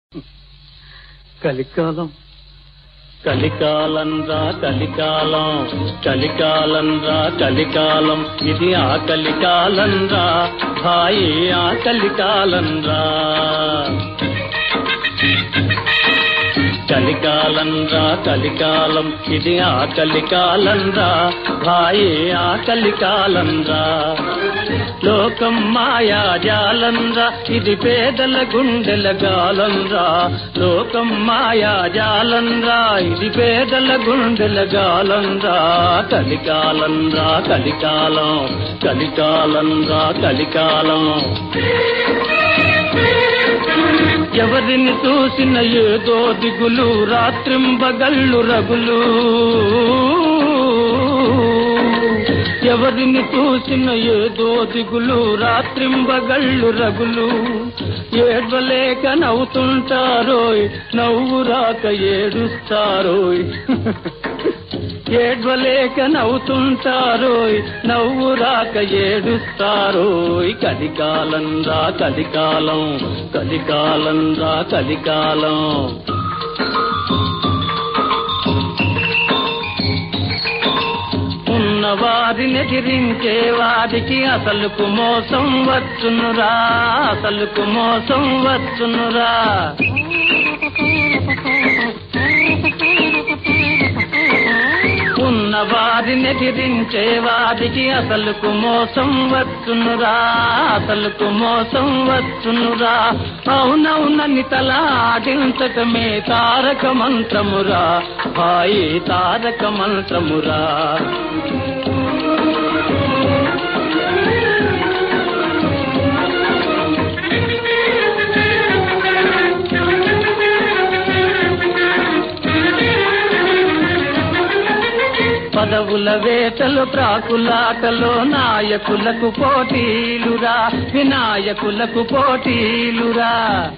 కలికాలం కలికాలం రా కలికాలం కలికాలం రా కలికాలం ఇది ఆ కలికాలం రా భాయి ఆ కలికాలం రా కలికాలం రా కలికాలం ఇది ఆ కలికాలం రా భాయి ఆ కలికాలం రా లోకం మాయా జాలం రా ఇది పేదల గుండెల గాలం రా లోకం మాయా జాలం రా ఇది పేదల గుండెల గాలం రా కలికాలం రా కలికాలం కలికాలం రా కలికాలం ఎవరిని చూసిన ఏదో దిగులు రాత్రింబగళ్ళు రగులు ఎవరిని చూసిన ఏదో దిగులు రాత్రింబగళ్ళు రగులు ఏడ్వలేక నవ్వుతుంటారోయ్ నవ్వు రాక ఏడుస్తారోయ్ ఏడ్వలేక నవ్వుతుంటారోయ్ నవ్వు రాక ఏడుస్తారోయ్ కలికాలం రా కలికాలం కలికాలం రా కలికాలం ఉన్న వారిని ఎదిరించే వారికి అసలుకు మోసం వచ్చునురా అసలుకు మోసం వచ్చునురా ఉన్న వారిని ఎదిరించే వారికి అసలుకు మోసం వచ్చునురా అసలుకు మోసం వచ్చునురా అవునవునని తల ఆడించటమే తారక మంత్రమురా హాయి తారక మంత్రమురా పదవుల వేటలు ప్రాకులాటలో నాయకులకు పోటీలురా వినాయకులకు పోటీలురా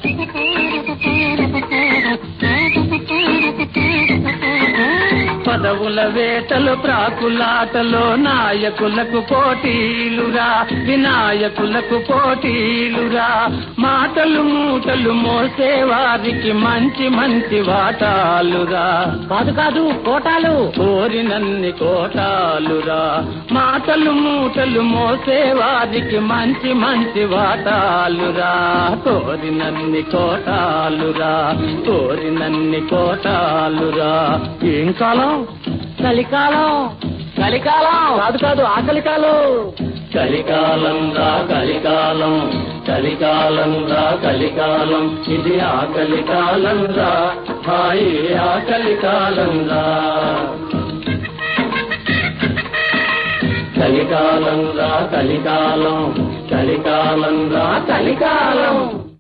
పదవుల వేటలు ప్రాకులాటలో నాయకులకు పోటీలురా వినాయకులకు పోటీలురా మాటలు మూటలు మోసే వారికి మంచి మంచి వాటాలురా కాదు కాదు కోటాలు కోరినన్ని కోటాలురా మాటలు మూటలు మోసే వారికి మంచి మంచి వాటాలురా కోరినన్ని కోటాలురా కోరినన్ని కోటాలురా ఏం కాలం చలికాలం చలికాలం కాదు కాదు ఆకలికాలం కలికాలం రా కలికాలం కలికాలం రా కలికాలం ఇది ఆ కలికాలం రా హాయి ఆ కలికాలం రా కలికాలం రా కలికాలం కలికాలం రా కలికాలం